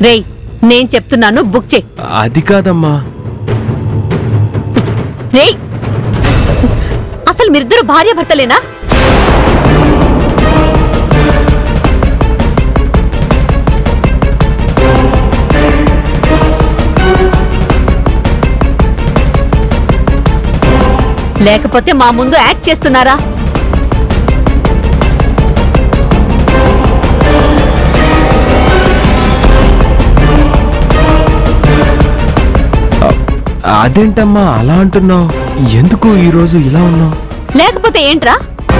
రేయ్ నేను చెప్తున్నాను బుక్ చేయి అది కాదమ్మా రేయ్ అసలు మీరిద్దరు భార్య భర్తలేనా లేకపోతే మా ముందు యాక్ట్ చేస్తున్నారా అదేంటమ్మా అలా అంటున్నావు ఎందుకు ఈరోజు ఇలా ఉన్నావు లేకపోతే ఏంట్రా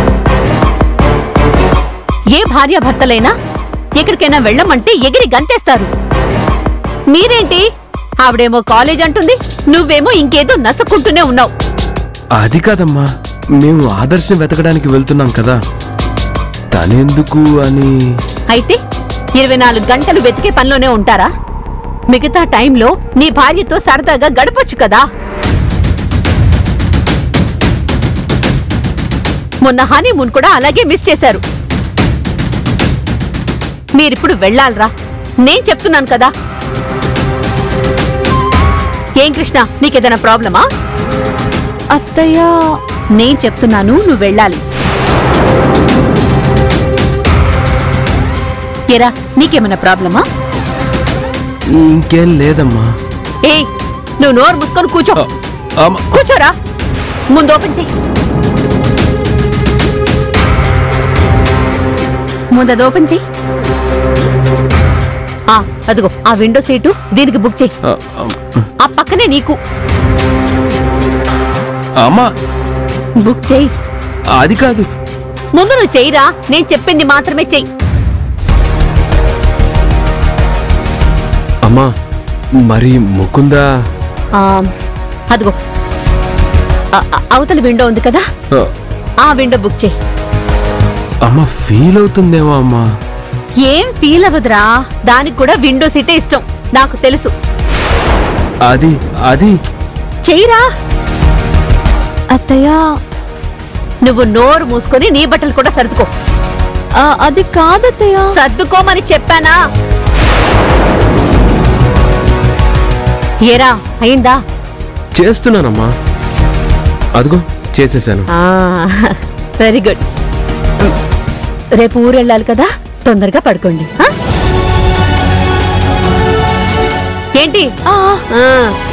ఏ భార్య భర్తలైనా ఎక్కడికైనా వెళ్ళమంటే ఎగిరి గంతేస్తారు మీరేంటి ఆవిడేమో కాలేజ్ అంటుంది నువ్వేమో ఇంకేదో నసుక్కుంటూనే ఉన్నావు అది కాదమ్మా మేము ఆదర్శం వెతకడానికి వెళ్తున్నాం కదా తనెందుకు అని అయితే ఇరవై నాలుగు గంటలు వెతికే పనిలోనే ఉంటారా మిగతా టైంలో నీ భార్యతో సరదాగా గడపొచ్చు కదా మొన్న హనీమూన్ కూడా అలాగే మిస్ చేశారు మీరిప్పుడు వెళ్ళాలరా నేను చెప్తున్నాను కదా ఏం కృష్ణ నీకేదైనా ప్రాబ్లమా అత్తయ్య నేను చెప్తున్నాను నువ్వు వెళ్ళాలి ఎరా నీకేమైనా ప్రాబ్లమా ఇంకేం లేదమ్మా ఏ నువ్వు నోరు మూసుకొని కూర్చో అ- అమ్మ కూర్చోరా ముందు ఓపెన్ చెయ్యి ముందు అది ఓపెన్ చెయ్యి ఆ, అదిగో ఆ విండో సీటు దీనికి బుక్ చెయ్యి అ- అమ్- ఆ పక్కనే నీకు అమ్మా బుక్ చెయ్యి అది కాదు ముందు నువ్వు చెయ్యిరా నేను చెప్పింది మాత్రమే చెయ్యి అమ్మా మరి ముకుందా ఆ, అదిగో ఆ- ఆ- అవతల విండో ఉంది కదా అ, ఆ విండో బుక్ చెయ్యి అమ్మ ఫీల్ అవుతుందేమో అమ్మా ఏం ఫీల్ అవ్వదురా దానికి కూడా విండో సీటే ఇష్టం నాకు తెలుసు అది అది చెయ్యిరా అత్తయ్య నువ్వు నోరు మూసుకొని నీ బట్టలు కూడా సర్దుకో ఆ, అది కాదత్తయ్య సర్దుకోమని చెప్పానా ఏరా అయిందా చేస్తున్నానమ్మా అదిగో చేసేసాను వెరీ గుడ్ రేపు ఊరు వెళ్ళాలి కదా తొందరగా పడుకోండి ఆ? ఏంటి ఆ, ఆ.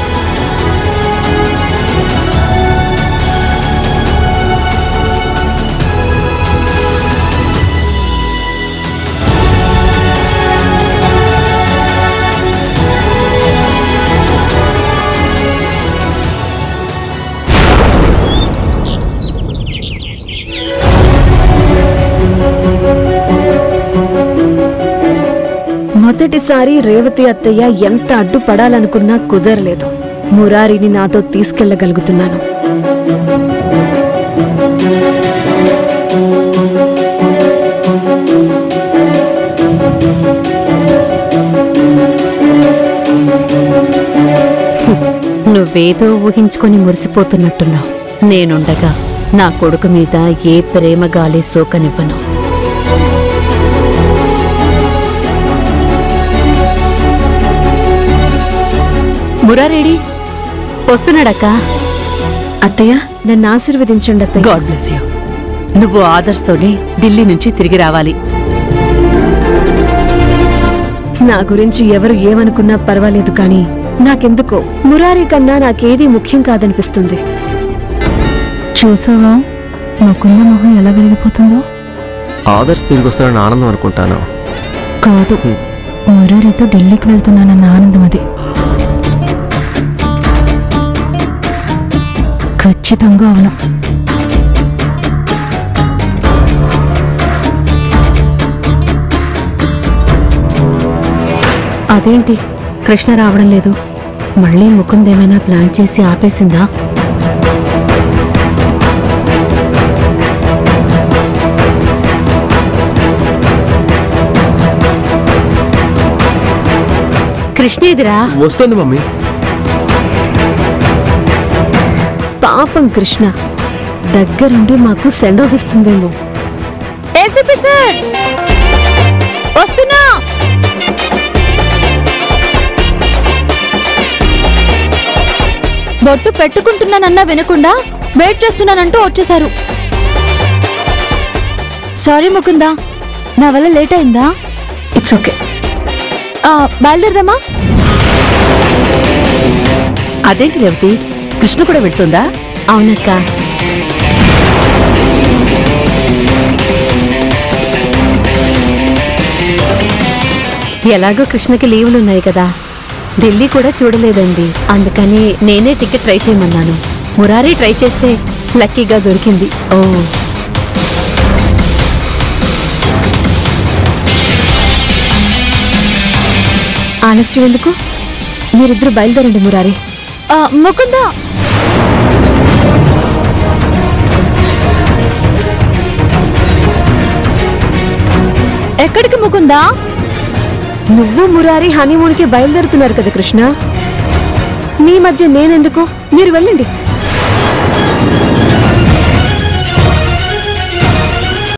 మొదటిసారి రేవతి అత్తయ్య ఎంత అడ్డుపడాలనుకున్నా కుదరలేదు మురారిని నాతో తీసుకెళ్లగలుగుతున్నాను నువ్వేదో ఊహించుకొని మురిసిపోతున్నట్టున్నావు నేనుండగా నా కొడుకు మీద ఏ ప్రేమ గాలి సోకనివ్వను మురారేడి వస్తున్నాడక్క అత్తయ్య నన్ను ఆశీర్వదించండి అత్తయ్య గాడ్ బ్లెస్ యూ నువ్వు ఆదర్శతోనే ఢిల్లీ నుంచి తిరిగి రావాలి నా గురించి ఎవరు ఏమనుకున్నా పర్వాలేదు కానీ నాకెందుకో మురారి కన్నా నాకేదీ ముఖ్యం కాదనిపిస్తుంది చూసావా ముకుంద మొహం ఎలా వెలిగిపోతుందో ఆదర్శ్ తిరిగి వస్తాడని ఆనందం అనుకుంటాను కాదు మురారితో ఢిల్లీకి వెళ్తున్నానన్న ఆనందం అది ఖచ్చితంగా అవును అదేంటి కృష్ణ రావడం లేదు మళ్ళీ ముకుందేమైనా ప్లాన్ చేసి ఆపేసిందా కృష్ణేదిరా వస్తుంది మమ్మీ పాపం కృష్ణ దగ్గరుండి మాకు సెండ్ ఆఫ్ ఇస్తుందేమో ఏసీపీ సార్ వస్తున్నా బొట్టు పెట్టుకుంటున్నానన్నా వినకుండా వెయిట్ చేస్తున్నానంటూ వచ్చేశారు సారీ ముకుందా నా వల్ల లేట్ అయిందా ఇట్స్ ఓకే ఆ, బయలుదేరదామా అదేంటి రేవతి కృష్ణ కూడా వెళ్తుందా అవునక్క ఎలాగో కృష్ణకి లీవులు ఉన్నాయి కదా ఢిల్లీ కూడా చూడలేదండి అందుకని నేనే టికెట్ ట్రై చేయమన్నాను మురారి ట్రై చేస్తే లక్కీగా దొరికింది ఓ ఆలస్యం ఎందుకు మీరిద్దరు బయలుదేరండి మురారి ఆ, ముకుందా ఎక్కడికి ముకుందా నువ్వు మురారి హనీమూన్కి బయలుదేరుతున్నారు కదా కృష్ణ మీ మధ్య నేనెందుకు మీరు వెళ్ళండి